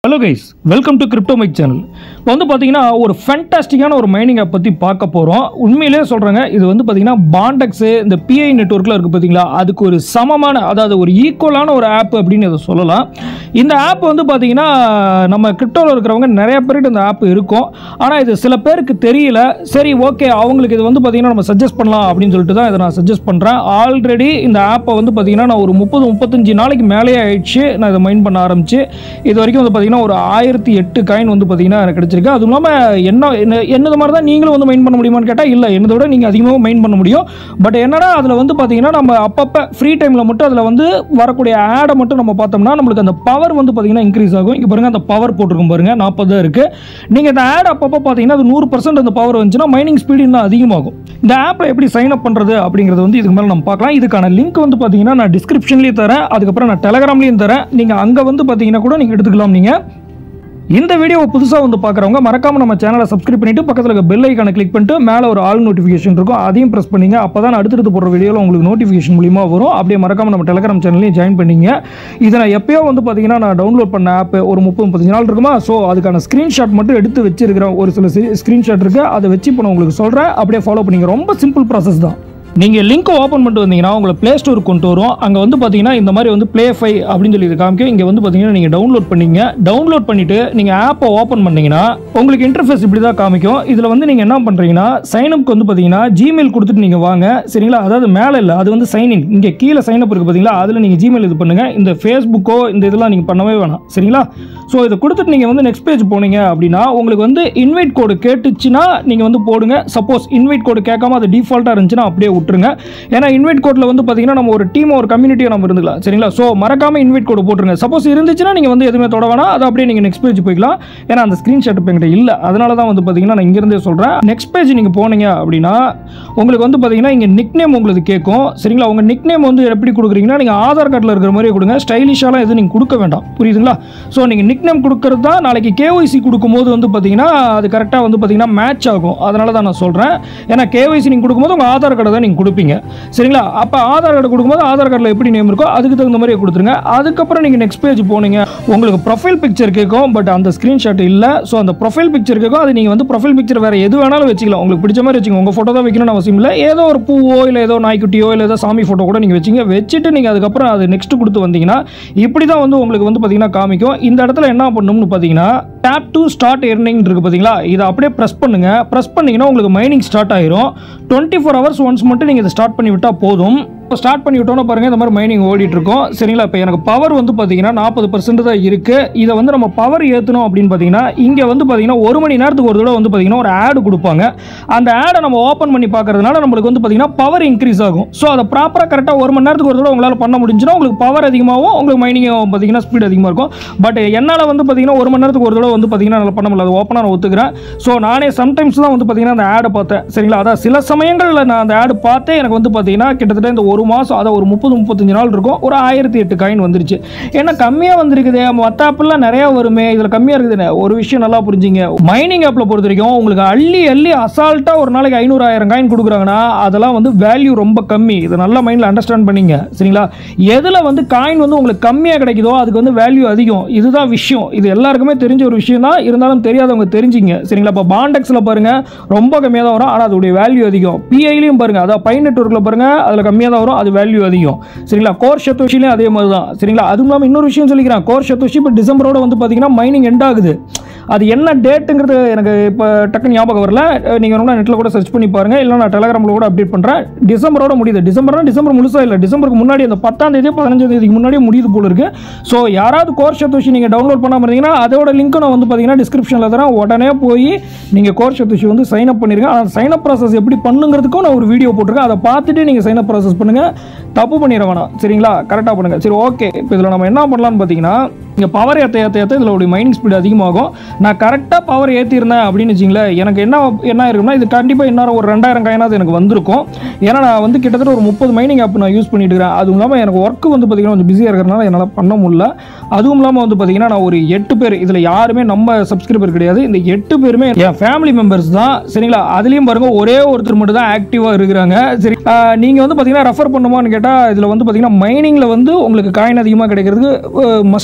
hello guys welcome to crypto mike channel இப்போ வந்து பார்த்தீங்கன்னா ஒரு ஃபேண்டாஸ்டிக்கான ஒரு மைனிங் ஆப் பற்றி பார்க்க போகிறோம் உண்மையிலே சொல்கிறாங்க இது வந்து பார்த்தீங்கன்னா பாண்டெக்ஸு இந்த பிஐ நெட்ஒர்க்கில் இருக்குது பார்த்தீங்களா அதுக்கு ஒரு சமமான அதாவது ஒரு ஈக்குவலான ஒரு ஆப் அப்படின்னு இதை சொல்லலாம் இந்த ஆப் வந்து பார்த்தீங்கன்னா நம்ம கிரிப்டோவில் இருக்கிறவங்க நிறைய பேர்கிட்ட இந்த ஆப் இருக்கும் ஆனால் இது சில பேருக்கு தெரியல சரி ஓகே அவங்களுக்கு இது வந்து பார்த்தீங்கன்னா நம்ம சஜஸ்ட் பண்ணலாம் அப்படின்னு சொல்லிட்டு தான் இதை நான் சஜஸ்ட் பண்ணுறேன் ஆல்ரெடி இந்த ஆப்பை வந்து பார்த்தீங்கன்னா நான் ஒரு முப்பது முப்பத்தஞ்சு நாளைக்கு மேலேயே ஆயிடுச்சு நான் இதை மைண்ட் பண்ண ஆரம்பிச்சு இது வரைக்கும் வந்து பார்த்தீங்கன்னா ஒரு ஆயிரத்தி எட்டு காயின் வந்து பார்த்தீங்கன்னா எனக்கு கிடைச்சிருக்கு அதுவும் இல்லாமல் என்ன என்ன என்னது மாதிரி தான் நீங்களும் வந்து மைண்ட் பண்ண முடியுமான்னு கேட்டால் இல்லை என்னதை விட நீங்கள் அதிகமாக மைண்ட் பண்ண முடியும் பட் என்னடா அதில் வந்து பார்த்தீங்கன்னா நம்ம அப்பப்போ ஃப்ரீ டைமில் மட்டும் அதில் வந்து வரக்கூடிய ஆடை மட்டும் நம்ம பார்த்தோம்னா நம்மளுக்கு அந்த பவர் வந்து பார்த்தீங்கன்னா இன்க்ரீஸ் ஆகும் இங்கே பாருங்கள் அந்த பவர் போட்டிருக்கும் பாருங்க நாற்பது தான் இருக்குது நீங்கள் இந்த ஆட் அப்பப்போ பார்த்தீங்கன்னா அது நூறு பர்சன்ட் அந்த பவர் வந்துச்சுன்னா மைனிங் ஸ்பீடு இன்னும் அதிகமாகும் இந்த ஆப்பில் எப்படி சைன் அப் பண்ணுறது அப்படிங்கிறது வந்து இதுக்கு மேலே நம்ம பார்க்கலாம் இதுக்கான லிங்க் வந்து பார்த்தீங்கன்னா நான் டிஸ்கிரிப்ஷன்லேயும் தரேன் அதுக்கப்புறம் நான் டெலகிராம்லேயும் தரேன் நீங்கள் அங்கே வந்து பார்த்தீங்கன்னா கூட நீங்கள் எடுத்துக்கலாம் நீங்கள் இந்த வீடியோவை புதுசாக வந்து பார்க்குறவங்க மறக்காம நம்ம சேனலை சப்ஸ்கிரைப் பண்ணிட்டு பக்கத்தில் இருக்க பெல் ஐக்கானை கிளிக் பண்ணிட்டு மேலே ஒரு ஆல் நோட்டிஃபிகேஷன் இருக்கும் அதையும் ப்ரெஸ் பண்ணீங்க அப்போ தான் அடுத்தடுத்து போடுற வீடியோவில் உங்களுக்கு நோட்டிஃபிகேஷன் மூலியமா வரும் அப்படியே மறக்காம நம்ம டெலகிராம் சேனல்லையும் ஜாயின் பண்ணீங்க இதை நான் எப்பயோ வந்து பார்த்தீங்கன்னா நான் டவுன்லோட் பண்ண ஆப் ஒரு முப்பது முப்பத்தஞ்சு நாள் இருக்குமா ஸோ அதுக்கான ஸ்க்ரீன்ஷாட் மட்டும் எடுத்து வச்சிருக்கிறேன் ஒரு சில ஸ்க்ரீன்ஷாட் இருக்கு அதை வச்சு இப்போ நான் உங்களுக்கு சொல்கிறேன் அப்படியே ஃபாலோ பண்ணிங்க ரொம்ப சிம்பிள் ப்ராசஸ் தான் நீங்கள் லிங்க் ஓப்பன் பண்ணிட்டு வந்தீங்கன்னா உங்களை ப்ளே ஸ்டோர் கொண்டு வரும் அங்கே வந்து பார்த்தீங்கன்னா இந்த மாதிரி வந்து ப்ளே ஃபை அப்படின்னு சொல்லி இது காமிக்கும் இங்கே வந்து பார்த்தீங்கன்னா நீங்கள் டவுன்லோட் பண்ணீங்க டவுன்லோட் பண்ணிவிட்டு நீங்கள் ஆப்பை ஓப்பன் பண்ணீங்கன்னா உங்களுக்கு இன்டர்ஃபேஸ் இப்படி தான் காமிக்கும் இதில் வந்து நீங்கள் என்ன பண்ணுறீங்கன்னா சைனப்க்கு வந்து பார்த்தீங்கன்னா ஜிமெயில் கொடுத்துட்டு நீங்கள் வாங்க சரிங்களா அதாவது மேலே இல்லை அது வந்து சைன்இன் இங்கே கீழே சைனப் இருக்குது பார்த்தீங்களா அதில் நீங்கள் ஜிமெயில் இது பண்ணுங்கள் இந்த ஃபேஸ்புக்கோ இந்த இதெல்லாம் நீங்கள் பண்ணவே வேணாம் சரிங்களா ஸோ இதை கொடுத்துட்டு நீங்கள் வந்து நெக்ஸ்ட் பேஜ் போனீங்க அப்படின்னா உங்களுக்கு வந்து இன்வைட் கோடு கேட்டுச்சுன்னா நீங்கள் வந்து போடுங்க சப்போஸ் இன்வைட் கோடு கேட்காம அது டிஃபால்ட்டாக இருந்துச்சுன்னா அப்படியே விட்டுருங்க ஏன்னா இன்வைட் கோடில் வந்து பார்த்தீங்கன்னா நம்ம ஒரு டீம் ஒரு கம்யூனிட்டியை நம்ம இருந்துக்கலாம் சரிங்களா ஸோ மறக்காம இன்வைட் கோடு போட்டுருங்க சப்போஸ் இருந்துச்சுன்னா நீங்கள் வந்து எதுவுமே தொட வேணாம் அது அப்படியே நீங்கள் நெக்ஸ்ட் பேஜ் போய்க்கலாம் ஏன்னா அந்த ஸ்க்ரீன்ஷாட் இப்போ என்கிட்ட இல்லை அதனால தான் வந்து பார்த்தீங்கன்னா நான் இங்கேருந்தே சொல்கிறேன் நெக்ஸ்ட் பேஜ் நீங்கள் போனீங்க அப்படின்னா உங்களுக்கு வந்து பார்த்தீங்கன்னா இங்கே நிக் நேம் உங்களுக்கு கேட்கும் சரிங்களா உங்கள் நிக் நேம் வந்து எப்படி கொடுக்குறீங்கன்னா நீங்கள் ஆதார் கார்டில் இருக்கிற மாதிரியே கொடுங்க ஸ்டைலிஷாலாம் எதுவும் நீங்கள் கொடுக்க வேண்டாம் புரியுதுங்களா ஸோ நீங்கள் நிக் நேம் கொடுக்கறது தான் நாளைக்கு கேஒய்சி கொடுக்கும்போது வந்து பார்த்தீங்கன்னா அது கரெக்டாக வந்து பார்த்தீங்கன்னா மேட்ச் ஆகும் அதனால தான் நான் சொல்கிறேன் ஏன்னா கேஒய்சி நீங்கள் கொடுக்கும்போது உங்கள் ஆதார் கார்டை தான் நீங்கள் கொடுப்பீங்க சரிங்களா அப்போ ஆதார் கார்டு கொடுக்கும்போது ஆதார் கார்டில் எப்படி நேம் இருக்கோ அதுக்கு தகுந்த மாதிரியே கொடுத்துருங்க அதுக்கப்புறம் நீங்கள் நெக்ஸ்ட் பேஜ் போனீங்க உங்களுக்கு ப்ரொஃபைல் பிக்சர் கேட்கும் பட் அந்த ஸ்க்ரீன்ஷாட் இல்லை ஸோ அந்த ப்ரொஃபைல் பிக்சர் கேட்கும் அது நீங்கள் வந்து ப்ரொஃபைல் பிக்சர் வேறு எது வேணாலும் வச்சுக்கலாம் உங்களுக்கு பிடிச்ச மாதிரி வச்சுங்க உங்கள் ஃபோட்டோ தான் வைக்கணும்னு அவசியம் இல்லை ஏதோ ஒரு பூவோ இல்லை ஏதோ நாய்க்குட்டியோ இல்லை ஏதோ சாமி ஃபோட்டோ கூட நீங்கள் வச்சிங்க வச்சுட்டு நீங்கள் அதுக்கப்புறம் அது நெக்ஸ்ட் கொடுத்து வந்தீங்கன்னா இப்படி தான் வந்து உங்களுக்கு வந்து பார்த்தீங்கன்னா காமிக்கும் இந்த இடத்துல என்ன பண்ணணும்னு பார்த்தீங்கன்னா டேப் டு ஸ்டார்ட் எர்னிங் இருக்கு பார்த்தீங்களா இதை அப்படியே ப்ரெஸ் பண்ணுங்க ப்ரெஸ் பண்ணீங்கன்னா உங்களுக்கு மைனிங் ஸ்டார்ட் ஆயிரும் டுவெண்ட்டி ஃபோர் ஹவர்ஸ் ஒன்ஸ் மட்டும் நீங்கள் இதை ஸ்டார்ட் பண்ணி விட்டால் போதும் இப்போ ஸ்டார்ட் பண்ணி விட்டோன்னா பாருங்கள் இந்த மாதிரி மைனிங் ஓடிட்டு இருக்கோம் சரிங்களா இப்போ எனக்கு பவர் வந்து பார்த்தீங்கன்னா நாற்பது பர்சன்ட் தான் இருக்குது இதை வந்து நம்ம பவர் ஏற்றணும் அப்படின்னு பார்த்தீங்கன்னா இங்கே வந்து பார்த்தீங்கன்னா ஒரு மணி நேரத்துக்கு ஒரு தடவை வந்து பார்த்தீங்கன்னா ஒரு ஆடு கொடுப்பாங்க அந்த ஆடை நம்ம ஓப்பன் பண்ணி பார்க்கறதுனால நம்மளுக்கு வந்து பார்த்தீங்கன்னா பவர் இன்க்ரீஸ் ஆகும் ஸோ அதை ப்ராப்பராக கரெக்டாக ஒரு மணி நேரத்துக்கு ஒரு தடவை உங்களால் பண்ண முடிஞ்சுன்னா உங்களுக்கு பவர் அதிகமாகும் உங்களுக்கு மைனிங் பார்த்தீங்கன்னா ஸ்பீட் அதிகமாக இருக்கும் பட் என்னால் வந்து பார்த்தீங்கன்னா ஒரு மணி நேரத்துக்கு ஒரு தடவை வந்து பார்த்தீங்கன்னா என்னால் பண்ண முடியல அது ஓப்பனாக நான் ஒத்துக்கிறேன் ஸோ நானே சம்டைம்ஸ் தான் வந்து பார்த்தீங்கன்னா அந்த ஆடை பார்த்தேன் சரிங்களா அதான் சில சமயங்களில் நான் அந்த ஆடு பார்த்தே எனக்கு வந்து பார்த்தீங்கன்னா கிட்டத்தட்ட இந்த ஒரு மாதம் அதை ஒரு முப்பது முப்பத்தஞ்சு நாள் இருக்கும் ஒரு ஆயிரத்தி எட்டு காயின் வந்துருச்சு ஏன்னா கம்மியாக வந்திருக்குது மற்ற ஆப்பெல்லாம் நிறையா வருமே இதில் கம்மியாக இருக்குது ஒரு விஷயம் நல்லா புரிஞ்சுங்க மைனிங் ஆப்பில் பொறுத்த வரைக்கும் உங்களுக்கு அள்ளி அள்ளி அசால்ட்டாக ஒரு நாளைக்கு ஐநூறு ஆயிரம் காயின் கொடுக்குறாங்கன்னா அதெல்லாம் வந்து வேல்யூ ரொம்ப கம்மி இதை நல்லா மைண்டில் அண்டர்ஸ்டாண்ட் பண்ணிங்க சரிங்களா எதில் வந்து காயின் வந்து உங்களுக்கு கம்மியாக கிடைக்குதோ அதுக்கு வந்து வேல்யூ அதிகம் இதுதான் விஷயம் இது எல்லாருக்குமே தெரிஞ்ச ஒரு விஷயம் தான் இருந்தாலும் தெரியாதவங்க தெரிஞ்சுங்க சரிங்களா இப்போ பாண்டெக்ஸில் பாருங்க ரொம்ப கம்மியாக தான் வரும் ஆனால் அதோடைய வேல்யூ அதிகம் பிஐலையும் பாருங்க அதாவது பை நெட்ஒர்க்கில் பாருங்க அதில் கம்மியாக தான் வரும் அது வேல்யூ அதிகம் சரிங்களா கோர் ஷத்தோஷிலையும் அதே மாதிரி தான் சரிங்களா அதுவும் இல்லாமல் இன்னொரு விஷயம் சொல்லிக்கிறேன் கோர் ஷத்தோஷி இப்போ டிசம்பரோட வந்து பார்த்தீங்கன்னா மைனிங் எண்ட் ஆகுது அது என்ன டேட்டுங்கிறது எனக்கு இப்போ டக்குன்னு ஞாபகம் வரல நீங்கள் ரொம்ப நெட்டில் கூட சர்ச் பண்ணி பாருங்கள் இல்லை நான் டெலகிராமில் கூட அப்டேட் பண்ணுறேன் டிசம்பரோட முடியுது டிசம்பர்னா டிசம்பர் முழுசாக இல்லை டிசம்பருக்கு முன்னாடி அந்த பத்தாம் தேதி பதினஞ்சாம் தேதிக்கு முன்னாடியே முடியுது போல இருக்கு ஸோ யாராவது கோர் சத்தோஷி நீங்கள் டவுன்லோட் பண்ணாமல் இருந்தீங்கன்னா அதோட லிங்க்கும் நான் வந்து பார்த்தீங்கன்னா டிஸ்கிரிப்ஷனில் தரேன் உடனே போய் நீங்கள் கோர் சத்தோஷி வந்து சைன் அப் பண்ணிருங்க அந்த சைன் அப் ப்ராசஸ் எப்படி பண்ணுங்கிறதுக்கும் நான் ஒரு வீடியோ போட்டிருக்கேன் அதை பார்த்துட்டு நீங்கள் சைன் அப் ப்ராசஸ் பண்ணுங்கள் தப்பு பண்ணிட வேணாம் சரிங்களா கரெக்டாக பண்ணுங்கள் சரி ஓகே இப்போ இதில் நம்ம என்ன பண்ணலாம்னு பார்த்தீங்கன்னா இங்கே பவர் ஏற்ற ஏற்ற ஏற்ற இதில் ஒரு மைனிங் ஸ்பீடு அதிகமாகும் நான் கரெக்டாக பவர் ஏற்றிருந்தேன் அப்படின்னு வச்சிங்களேன் எனக்கு என்ன என்ன இருக்கும்னா இது கண்டிப்பாக இன்னும் ஒரு ரெண்டாயிரம் காயினாவது எனக்கு வந்திருக்கும் ஏன்னா நான் வந்து கிட்டத்தட்ட ஒரு முப்பது மைனிங் ஆப் நான் யூஸ் பண்ணிட்டு இருக்கிறேன் அதுவும் இல்லாமல் எனக்கு ஒர்க்கு வந்து பார்த்திங்கன்னா கொஞ்சம் பிஸியாக இருக்கிறனால என்னால் பண்ண முடியல அதுவும் இல்லாமல் வந்து பார்த்திங்கன்னா நான் ஒரு எட்டு பேர் இதில் யாருமே நம்ம சப்ஸ்கிரைபர் கிடையாது இந்த எட்டு பேருமே என் ஃபேமிலி மெம்பர்ஸ் தான் சரிங்களா அதுலேயும் பாருங்கள் ஒரே ஒருத்தர் மட்டும் தான் ஆக்டிவாக இருக்கிறாங்க சரி நீங்கள் வந்து பார்த்தீங்கன்னா ரெஃபர் பண்ணுமான்னு கேட்டால் இதில் வந்து பார்த்தீங்கன்னா மைனிங்கில் வந்து உங்களுக்கு காயின் அதிகமாக கிடைக்கிறது மஸ்ட்டு கிடையாது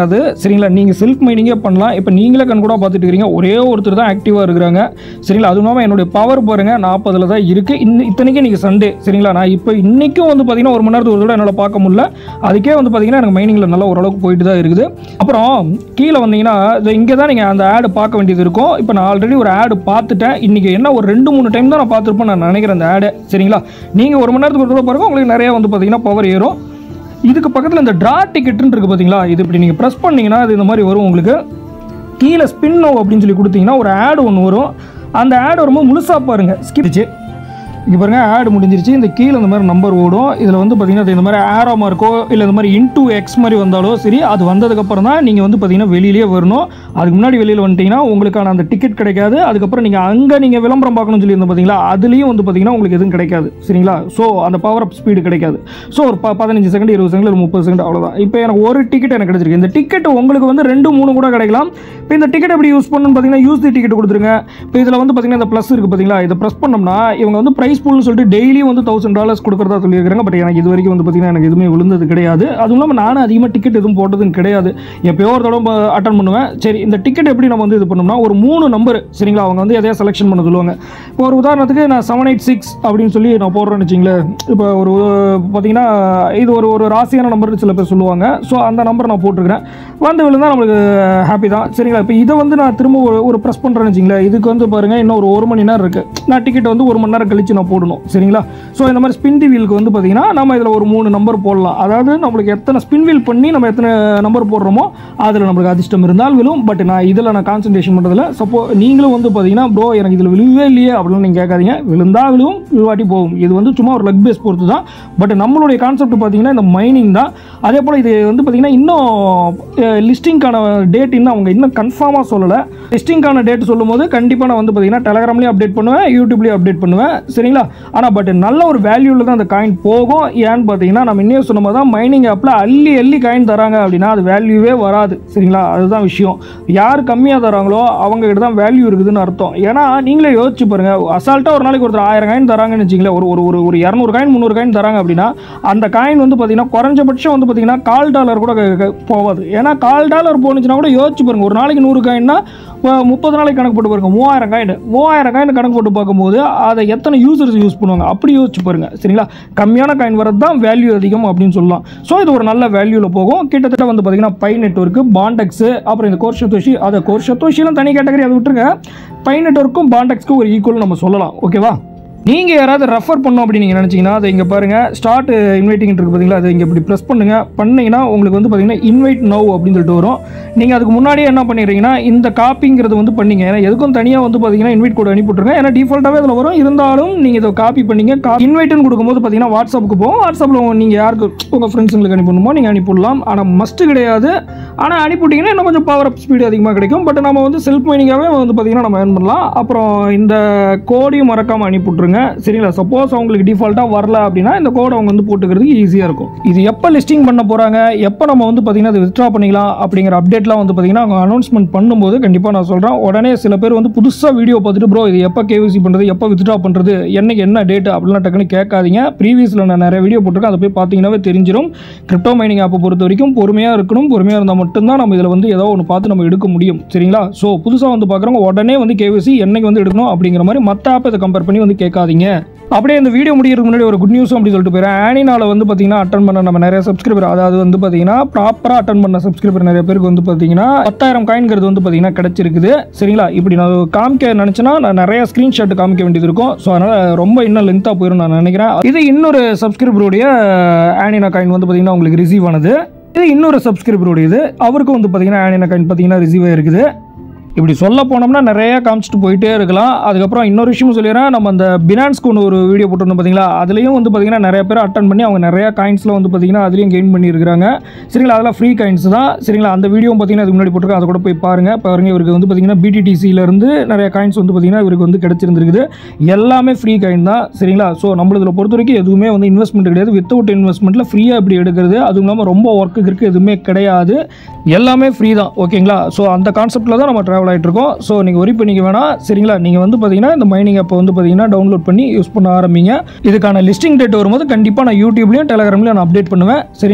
கிடையாது சரிங்களா நீங்கள் செல்ஃப் மைனிங்கே பண்ணலாம் இப்போ நீங்களே கண் கூட பார்த்துட்டு இருக்கீங்க ஒரே ஒருத்தர் தான் ஆக்டிவாக இருக்கிறாங்க சரிங்களா அதுவும் இல்லாமல் என்னுடைய பவர் பாருங்கள் நாற்பதில் தான் இருக்குது இன்னும் இத்தனைக்கும் நீங்கள் சண்டே சரிங்களா நான் இப்போ இன்றைக்கும் வந்து பார்த்தீங்கன்னா ஒரு மணி நேரத்துக்கு ஒரு தடவை என்னால் பார்க்க முடியல அதுக்கே வந்து பார்த்தீங்கன்னா எனக்கு மைனிங்கில் நல்லா ஓரளவுக்கு போயிட்டு தான் இருக்குது அப்புறம் கீழே வந்தீங்கன்னா இங்கே தான் நீங்கள் அந்த ஆடு பார்க்க வேண்டியது இருக்கும் இப்போ நான் ஆல்ரெடி ஒரு ஆடு பார்த்துட்டேன் இன்றைக்கி என்ன ஒரு ரெண்டு மூணு டைம் தான் நான் பார்த்துருப்பேன் நான் நினைக்கிறேன் அந்த ஆடை சரிங்களா நீங்கள் ஒரு மணி நேரத்துக்கு ஒரு தடவை பாருங்க உங்களுக்கு நிறைய வந்து பார்த்தீங்கன்னா பவர் ஏறும் இதுக்கு பக்கத்தில் இந்த ட்ரா டிக்கெட்டுன்னு இருக்குது பார்த்தீங்களா இது இப்படி நீங்கள் ப்ரெஸ் பண்ணீங்கன்னா அது இந்த மாதிரி வரும் உங்களுக்கு கீழே ஸ்பின் நோ அப்படின்னு சொல்லி கொடுத்தீங்கன்னா ஒரு ஆடு ஒன்று வரும் அந்த ஆடு வரும்போது முழுசாக பாருங்கள் ஸ்கிப்ச்சு இங்கே பாருங்க ஆடு முடிஞ்சிருச்சு இந்த கீழே இந்த மாதிரி நம்பர் ஓடும் இதில் வந்து பார்த்தீங்கன்னா அது இந்த மாதிரி ஆரோ மார்க்கோ இல்லை இந்த மாதிரி இன்டூ எக்ஸ் மாதிரி வந்தாலும் சரி அது வந்ததுக்கப்புறம் தான் நீங்கள் வந்து பார்த்தீங்கன்னா வெளியிலேயே வரணும் அதுக்கு முன்னாடி வெளியில் வந்துட்டீங்கன்னா உங்களுக்கான அந்த டிக்கெட் கிடைக்காது அதுக்கப்புறம் நீங்கள் அங்கே நீங்கள் விளம்பரம் பார்க்கணும்னு சொல்லி பார்த்தீங்களா அதுலேயும் வந்து பார்த்தீங்கன்னா உங்களுக்கு எதுவும் கிடைக்காது சரிங்களா ஸோ அந்த பவர் அப் ஸ்பீடு கிடைக்காது ஸோ ஒரு ப பதினஞ்சு செகண்ட் இருபது செகண்ட் இல்லை முப்பது செகண்ட் அவ்வளோதான் இப்போ எனக்கு ஒரு டிக்கெட் எனக்கு கிடைச்சிருக்கு இந்த டிக்கெட் உங்களுக்கு வந்து ரெண்டு மூணு கூட கிடைக்கலாம் இப்போ இந்த டிக்கெட் எப்படி யூஸ் பண்ணணும்னு பார்த்தீங்கன்னா யூஸ் தி டிக்கெட் கொடுத்துருங்க இப்போ இதில் வந்து பார்த்தீங்கன்னா இந்த ப்ளஸ் இருக்குது பார்த்தீங்களா இதை ப்ரெஸ் பண்ணோம்னா இவங்க வந்து ப்ரைஸ் பூல்னு சொல்லிட்டு டெய்லியும் வந்து தௌசண்ட் டாலர்ஸ் கொடுக்குறதா சொல்லியிருக்காங்க பட் எனக்கு இது வரைக்கும் வந்து பார்த்தீங்கன்னா எனக்கு எதுவுமே விழுந்தது கிடையாது அதுவும் இல்லாமல் நானும் அதிகமாக டிக்கெட் எதுவும் போட்டதும் கிடையாது எப்பயோ ஒரு தடவை அட்டன் பண்ணுவேன் சரி இந்த டிக்கெட் எப்படி நம்ம வந்து இது பண்ணோம்னா ஒரு மூணு நம்பர் சரிங்களா அவங்க வந்து எதையா செலெக்ஷன் பண்ண சொல்லுவாங்க இப்போ ஒரு உதாரணத்துக்கு நான் செவன் எயிட் சிக்ஸ் அப்படின்னு சொல்லி நான் போடுறேன்னு வச்சிங்களேன் இப்போ ஒரு பார்த்தீங்கன்னா இது ஒரு ஒரு ராசியான நம்பர்னு சில பேர் சொல்லுவாங்க ஸோ அந்த நம்பர் நான் போட்டிருக்கிறேன் வந்து விழுந்தா நம்மளுக்கு ஹாப்பி தான் சரிங்களா இப்போ இதை வந்து நான் திரும்ப ஒரு ஒரு ப்ரெஸ் பண்ணுறேன்னு வச்சிங்களேன் இதுக்கு வந்து பாருங்கள் இன்னும் ஒரு ஒரு மணி நேரம் இருக்குது நான் டிக்கெட் வந்து ஒரு மணி நேரம் கழிச்சு நான் போடணும் சரிங்களா ஸோ இந்த மாதிரி ஸ்பின் வீலுக்கு வந்து பார்த்தீங்கன்னா நம்ம இதில் ஒரு மூணு நம்பர் போடலாம் அதாவது நம்மளுக்கு எத்தனை ஸ்பின் வீல் பண்ணி நம்ம எத்தனை நம்பர் போடுறோமோ அதில் நம்மளுக்கு அதிர்ஷ்டம் இருந்தால் விழும் பட் நான் இதில் நான் கான்சன்ட்ரேஷன் பண்ணுறதில்ல சப்போ நீங்களும் வந்து பார்த்தீங்கன்னா ப்ரோ எனக்கு இதில் விழுவே இல்லையே அப்படின்னு நீங்கள் கேட்காதீங்க விழுந்தா விழுவும் விழுவாட்டி போகும் இது வந்து சும்மா ஒரு லக் பேஸ் பொறுத்து தான் பட் நம்மளுடைய கான்செப்ட் பார்த்தீங்கன்னா இந்த மைனிங் தான் அதே போல் இது வந்து பார்த்தீங்கன்னா இன்னும் லிஸ்டிங்கான டேட் இன்னும் அவங்க இன்னும் கன்ஃபார்மாக சொல்லலை லிஸ்டிங்கான டேட் சொல்லும்போது கண்டிப்பாக நான் வந்து பார்த்தீங்கன்னா டெலகிராம்லேயும் அப்டேட் பண்ணுவேன் யூடியூப்லேயும் அப்டேட் பண்ணுவேன் சரிங்களா ஆனால் பட் நல்ல ஒரு வேல்யூவில் தான் அந்த காயின் போகும் ஏன்னு பார்த்தீங்கன்னா நம்ம இன்னும் சொன்ன மாதிரி தான் மைனிங் ஆப்பில் அள்ளி அள்ளி காயின் தராங்க அப்படின்னா அது வேல்யூவே வராது சரிங்களா அதுதான் விஷயம் யார் கம்மியாக தராங்களோ அவங்க கிட்ட தான் வேல்யூ இருக்குதுன்னு அர்த்தம் ஏன்னா நீங்களே யோசிச்சு பாருங்க அசால்ட்டாக ஒரு நாளைக்கு ஒருத்தர் ஆயிரம் காயின் தராங்கன்னு வச்சிங்களேன் ஒரு ஒரு ஒரு ஒரு இரநூறு காயின் முந்நூறு காயின் தராங்க அப்படின்னா அந்த காயின் வந்து பார்த்தீங்கன்னா குறைஞ்சபட்சம் வந்து பார்த்தீங்கன்னா கால் டாலர் கூட க- க- போகாது ஏன்னா கால் டாலர் போனுச்சுன்னா கூட யோசிச்சு பாருங்க ஒரு நாளைக்கு நூறு காயின்னா முப்பது நாளைக்கு கணக்கு போட்டு பாருங்க மூவாயிரம் காயின் மூவாயிரம் காயின் கணக்கு போட்டு பார்க்கும்போது அதை எத்தனை யூசர்ஸ் யூஸ் பண்ணுவாங்க அப்படி யோசிச்சு பாருங்க சரிங்களா கம்மியான காயின் வரது தான் வேல்யூ அதிகம் அப்படின்னு சொல்லலாம் ஸோ இது ஒரு நல்ல வேல்யூவில் போகும் கிட்டத்தட்ட வந்து பார்த்தீங்கன்னா பை நெட்ஒர்க்கு பாண்டெக்ஸ் அப்புறம் இந்த கோர்ஷத்தோஷி அதை கோர்ஷத்தோஷிலாம் தனி கேட்டகரி அதை விட்டுருங்க பை நெட்ஒர்க்கும் பாண்டெக்ஸ்க்கும் ஒரு ஈக்குவல் நம்ம சொல்லலாம் ஓகேவா நீங்கள் யாராவது ரெஃபர் பண்ணோம் அப்படின்னு நீங்கள் நினச்சிங்கன்னா அதை இங்கே பாருங்கள் ஸ்டார்ட் இன்வைட்டிங் இருக்கு பார்த்தீங்களா அதை இங்கே இப்படி ப்ரெஸ் பண்ணுங்கள் பண்ணீங்கன்னா உங்களுக்கு வந்து பார்த்தீங்கன்னா இன்வைட் நோ அப்படின்னு சொல்லிட்டு வரும் நீங்கள் அதுக்கு முன்னாடியே என்ன பண்ணிடுறீங்கன்னா இந்த காப்பிங்கிறது வந்து பண்ணீங்க ஏன்னா எதுக்கும் தனியாக வந்து பார்த்தீங்கன்னா இன்வைட் கோட் அனுப்பிவிட்ருங்க ஏன்னா டிஃபால்ட்டாகவே அதில் வரும் இருந்தாலும் நீங்கள் இதை காப்பி பண்ணீங்க இன்வைட்னு கொடுக்கும்போது பார்த்தீங்கன்னா வாட்ஸ்அப்புக்கு போகும் வாட்ஸ்அப்பில் நீங்கள் யாருக்கு உங்கள் ஃப்ரெண்ட்ஸுங்களுக்கு அனுப்பணுமோ நீங்கள் அனுப்பிவிடலாம் ஆனால் மஸ்ட்டு கிடையாது ஆனால் அனுப்பிவிட்டிங்கன்னா இன்னும் கொஞ்சம் பவர் அப் ஸ்பீடு அதிகமாக கிடைக்கும் பட் நம்ம வந்து செல்ஃப் மைனிங்காகவே வந்து பார்த்தீங்கன்னா நம்ம ஏர்ன் பண்ணலாம் அப்புறம் இந்த கோடையும் மறக்காமல் அனுப்பிவிட்ருங்க சரிங்களா சப்போஸ் அவங்களுக்கு டிஃபால்ட்டாக வரல அப்படின்னா இந்த கோடை அவங்க வந்து போட்டுக்கிறதுக்கு ஈஸியாக இருக்கும் இது எப்போ லிஸ்டிங் பண்ண போகிறாங்க எப்போ நம்ம வந்து பார்த்தீங்கன்னா அதை வித்ட்ரா பண்ணிக்கலாம் அப்படிங்கிற அப்டேட்லாம் வந்து பார்த்தீங்கன்னா அவங்க அனௌன்ஸ்மெண்ட் பண்ணும்போது கண்டிப்பாக நான் சொல்கிறேன் உடனே சில பேர் வந்து புதுசாக வீடியோ பார்த்துட்டு ப்ரோ இது எப்போ கேவிசி பண்ணுறது எப்போ வித்ட்ரா பண்ணுறது என்னைக்கு என்ன டேட் அப்படிலாம் டக்குன்னு கேட்காதீங்க ப்ரீவியஸில் நான் நிறைய வீடியோ போட்டிருக்கேன் அதை போய் பார்த்தீங்கன்னாவே தெரிஞ்சிடும் கிரிப்டோ மைனிங் ஆப்பை பொறுத்த வரைக்கும் பொறுமையாக இருக்கணும் பொறுமையாக இருந்தால் மட்டும்தான் நம்ம இதில் வந்து ஏதோ ஒன்று பார்த்து நம்ம எடுக்க முடியும் சரிங்களா ஸோ புதுசாக வந்து பார்க்குறவங்க உடனே வந்து கேவிசி என்னைக்கு வந்து எடுக்கணும் அப்படிங்கிற மாதிரி மற்ற ஆப்பை இதை கம்பேர் பண்ணி வந்து கேட்காதீங்க அப்படியே இந்த வீடியோ முடியறதுக்கு முன்னாடி ஒரு குட் நியூஸும் அப்படி சொல்லிட்டு போயிடுறேன் ஆனினால வந்து பார்த்தீங்கன்னா அட்டன் பண்ண நம்ம நிறைய சப்ஸ்கிரைபர் அதாவது வந்து பார்த்தீங்கன்னா ப்ராப்பராக அட்டன் பண்ண சப்ஸ்கிரைபர் நிறைய பேருக்கு வந்து பார்த்தீங்கன்னா பத்தாயிரம் காயின்கிறது வந்து பார்த்தீங்கன்னா கிடைச்சிருக்குது சரிங்களா இப்படி நான் காமிக்க நினச்சேன்னா நான் நிறைய ஸ்க்ரீன்ஷாட் காமிக்க வேண்டியது இருக்கும் ஸோ அதனால் ரொம்ப இன்னும் லென்த்தாக போயிடும் நான் நினைக்கிறேன் இது இன்னொரு சப்ஸ்கிரைபருடைய ஆனினா காயின் வந்து பார்த்தீங்கன்னா உங்களுக்கு ரிசீவ் ஆனது இது இன்னொரு சப்ஸ்கிரைபருடையது அவருக்கும் வந்து பார்த்தீங்கன்னா ஆனினா காயின் பார்த்தீங்கன்னா ரிசீவ் ஆயிருக்குது இப்படி சொல்ல போனோம்னா நிறைய காமிச்சிட்டு போயிட்டே இருக்கலாம் அதுக்கப்புறம் இன்னொரு விஷயம் சொல்லிடுறேன் நம்ம அந்த பினான்ஸ்க்கு ஒன்று ஒரு வீடியோ போட்டிருந்தோம் பார்த்தீங்களா அதுலேயும் வந்து பார்த்தீங்கன்னா நிறைய பேர் அட்டன் பண்ணி அவங்க நிறைய காயின்ஸில் வந்து பார்த்தீங்கன்னா அதுலேயும் கெயின் பண்ணியிருக்காங்க சரிங்களா அதெல்லாம் ஃப்ரீ காயின்ஸ் தான் சரிங்களா அந்த வீடியோ பார்த்தீங்கன்னா அதுக்கு முன்னாடி போட்டிருக்கேன் அதை கூட போய் பாருங்கள் பாருங்க இவருக்கு வந்து பார்த்தீங்கன்னா பிடிடிசியிலேருந்து நிறைய காயின்ஸ் வந்து பார்த்தீங்கன்னா இவருக்கு வந்து கிடச்சிருந்துருக்குது எல்லாமே ஃப்ரீ காயின் தான் சரிங்களா ஸோ நம்மளதில் பொறுத்த வரைக்கும் எதுவுமே வந்து இன்வெஸ்ட்மெண்ட் கிடையாது வித்தவுட் இன்வெஸ்ட்மெண்ட்டில் ஃப்ரீயாக இப்படி எடுக்கிறது அதுவும் இல்லாமல் ரொம்ப ஒர்க்கு இருக்கு எதுவுமே கிடையாது எல்லாமே ஃப்ரீ தான் ஓகேங்களா ஸோ அந்த கான்செப்ட்டில் தான் நம்ம ட்ராவல் ஆகிட்டு இருக்கோம் ஸோ நீங்கள் ஒரி பண்ணிக்க வேணாம் சரிங்களா நீங்கள் வந்து பார்த்தீங்கன்னா இந்த மைனிங் ஆப்பை வந்து பார்த்தீங்கன்னா டவுன்லோட் பண்ணி யூஸ் பண்ண ஆரம்பிங்க இதுக்கான லிஸ்டிங் டேட் வரும்போது கண்டிப்பாக நான் யூடியூப்லேயும் டெலகிராம்லேயும் நான் அப்டேட் பண்ணுவேன் சரிங்களா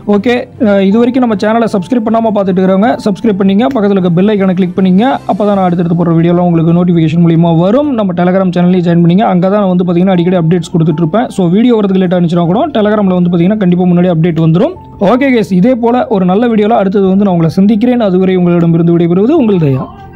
ஓகே இது வரைக்கும் நம்ம சேனலை சப்ஸ்கிரைப் பண்ணாமல் பார்த்துட்டு இருக்கிறவங்க சப்ஸ்கிரைப் பண்ணிங்க பக்கத்தில் இருக்க பெல் ஐக்கானை கிளிக் பண்ணிங்க அப்போ தான் நான் அடுத்தடுத்து போகிற வீடியோலாம் உங்களுக்கு நோட்டிஃபிகேஷன் மூலியமாக வரும் நம்ம டெலகிராம் சேனல்லையும் ஜாயின் பண்ணிங்க அங்கே தான் நான் வந்து பார்த்தீங்கன்னா அடிக்கடி அப்டேட்ஸ் கொடுத்துட்டு இருப்பேன் ஸோ வீடியோ வரதுக்கு லேட்டாக இருந்துச்சுன்னா கூட டெலகிராமில் வந்து பார்த்தீங்கன்னா கண்டிப்பாக முன்னாடி அப்டேட் வந்துடும் ஓகே கேஸ் இதே போல் ஒரு நல்ல வீடியோவில் அடுத்தது வந்து நான் உங்களை சந்திக்கிறேன் அதுவரை உங்களிடமிருந்து விடைபெறுவது உங்கள் தயா